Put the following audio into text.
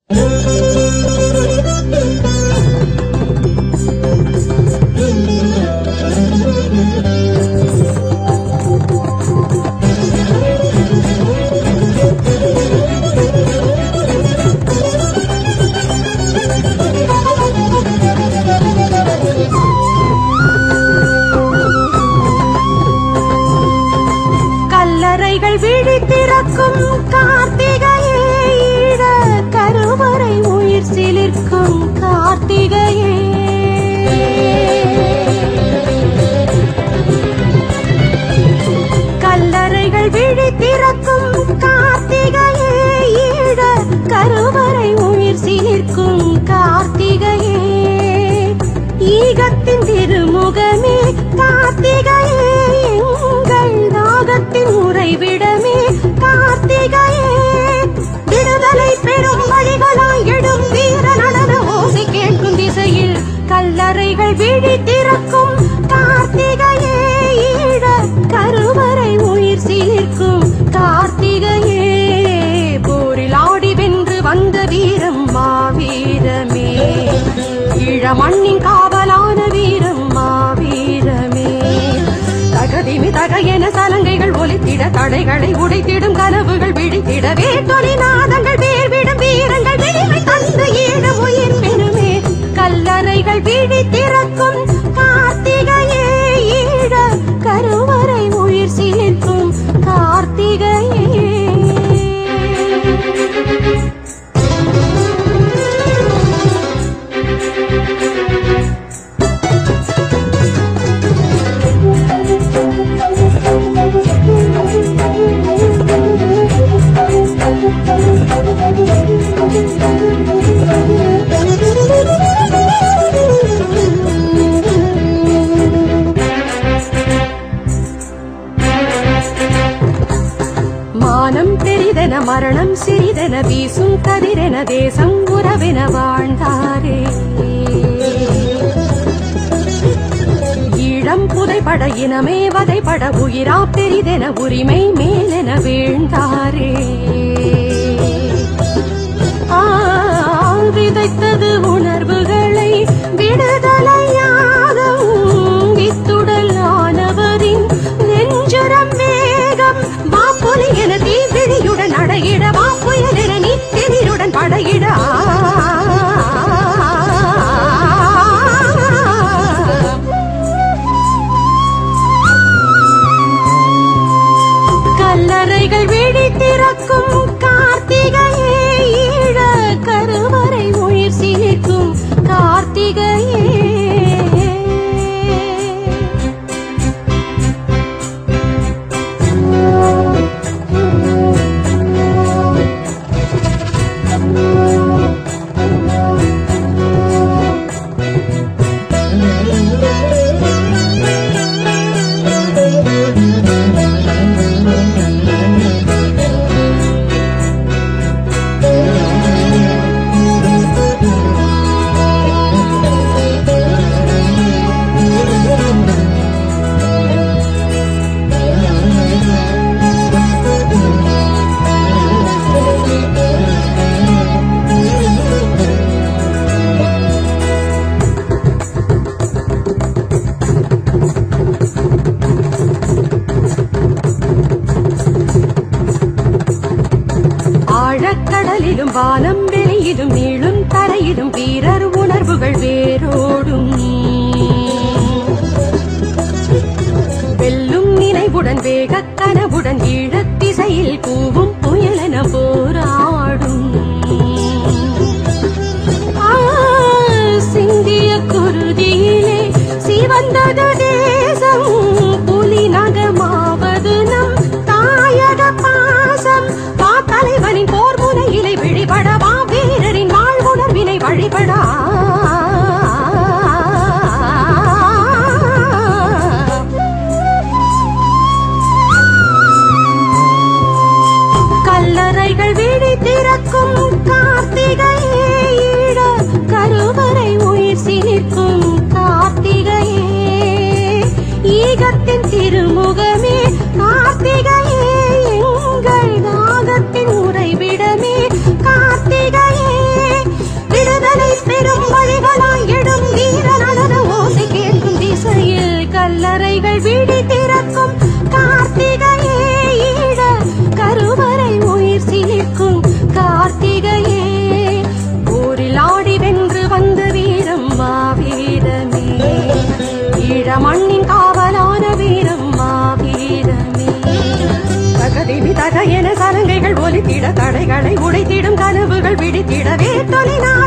கல்லறைகள் விழி திறக்கும் கார்த்திகையே ஈழ கருவறை உயிர் சிலிர்க்கும் கார்த்திகையே கல்லறைகள் விழி திறக்கும் கார்த்திகையே ஈழ கருவறை உயிர் சிலிர்க்கும் கார்த்திகையே ஈகத்தின் திருமுகமே கார்த்திகையே எங்கள் நாகத்தின் உறைவிடமே கார்த்திகையே விடுதலை பெறும் வழிகளாய் எடும் வீர நடன ஓசை கேட்கும் திசையில் கல்லறைகள் விழி திறக்கும் கார்த்திகையே ஈழ கருவறை உயிர் சீர்க்கும் கார்த்திகையே போரில் ஆடி வென்று வந்த வீரம் மாவீரமே ஈழ மண்ணின் காவலான வீரம் மாவீரமே தகதிமி தகையென சலங்கைகள் ஒலித்திட தடைகளை உடைத்திடும் கனவுகள் விழித்திடவே தொழிநாதங்கள் வேர்விடும் வீரங்கள் விழிவை தந்த ஈழ உயிர் பெருமே கல்லறைகள் விழி திறக்கும் கார்த்திகையே ஈழ கருவறை உயிர் சீர்க்கும் கார்த்திகையே மானம் பெரிதென மரணம் சிறிதென வீசும் கதிரென தேசம் உறவென வாழ்ந்தாரே ஈழம் புதைபட இனமே வதைபட உயிரா பெரிதென உரிமை மேலென வீழ்ந்தாரே ஆ, விதைத்தது உணர்வுகளை விடுதலையாகவும் வித்துடல் ஆனவரின் நெஞ்சுரம் வேகம் வாப்புலி என தீவிழியுடன் அடையிட வாப்புயல் என நித்திரியுடன் படையிட கல்லறைகள் விழி திறக்கும் கார்த்திகையே ஈழ கருவறை உயிர் சீர்க்கும் கார்த்திகையே ஆழக்கடலிலும் வானம் வெளியிலும் நீளும் தரையிலும் வீரர் உணர்வுகள் வேரோடும் வெல்லும் நினைவுடன் வேகக் கனவுடன் ஈழத் திசையில் கூவும் புயலென போராடும் ஆ, சிந்திய குருதியிலே சிவந்தது தேசம் புலி நகமாவது நம் தாயக பாசம் வா தலைவனின் போர் முனையிலை விழிபட வா வீரரின் வாழ்வுணர்வினை வழிபடா கல்லறைகள் தடைகளை உடைத்திடும் கனவுகள் விழித்திடவே தொலைநா